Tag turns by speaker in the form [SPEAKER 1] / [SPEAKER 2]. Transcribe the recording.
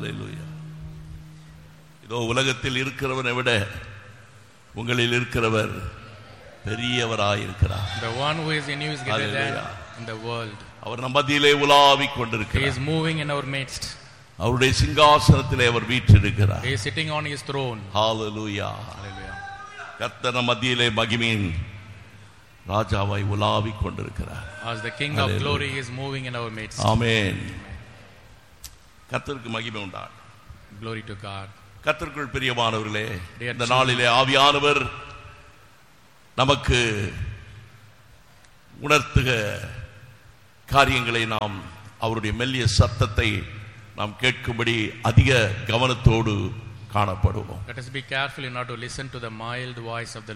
[SPEAKER 1] ஹalleluya இதோ உலகத்தில் இருக்கிறவனை விட உங்களில் இருக்கிறவர் பெரியவராயிருக்கிறார்
[SPEAKER 2] The one who is in you is greater than
[SPEAKER 1] Hallelujah.
[SPEAKER 2] in the world.
[SPEAKER 1] அவர் நம் மத்தியிலே உலாவிக்
[SPEAKER 2] He
[SPEAKER 1] கொண்டிருக்கிறார்
[SPEAKER 2] is moving in our midst.
[SPEAKER 1] அவருடைய சிங்காசனத்திலே அவர் வீற்றிருக்கிறார்
[SPEAKER 2] He is sitting on his throne.
[SPEAKER 1] Hallelujah
[SPEAKER 2] Hallelujah.
[SPEAKER 1] கர்த்தர் நம் மத்தியிலே மகிமையின் ராஜாவாய் உலாவிக் கொண்டிருக்கிறார்
[SPEAKER 2] As the King of
[SPEAKER 1] Hallelujah.
[SPEAKER 2] glory is moving in our midst.
[SPEAKER 1] ஆமென் கர்த்தருக்கு மகிமை உண்டான்
[SPEAKER 2] Glory to God.
[SPEAKER 1] கர்த்தருக்குள் பிரியமானவர்களே
[SPEAKER 2] Dear
[SPEAKER 1] இந்த நாளிலே ஆவியானவர் நமக்கு உணர்த்துக காரியங்களை நாம் அவருடைய மெல்லிய சத்தத்தை நாம் கேட்கும்படி அதிக கவனத்தோடு காணப்படுவோம்
[SPEAKER 2] Let us be careful in order to listen to the mild voice of the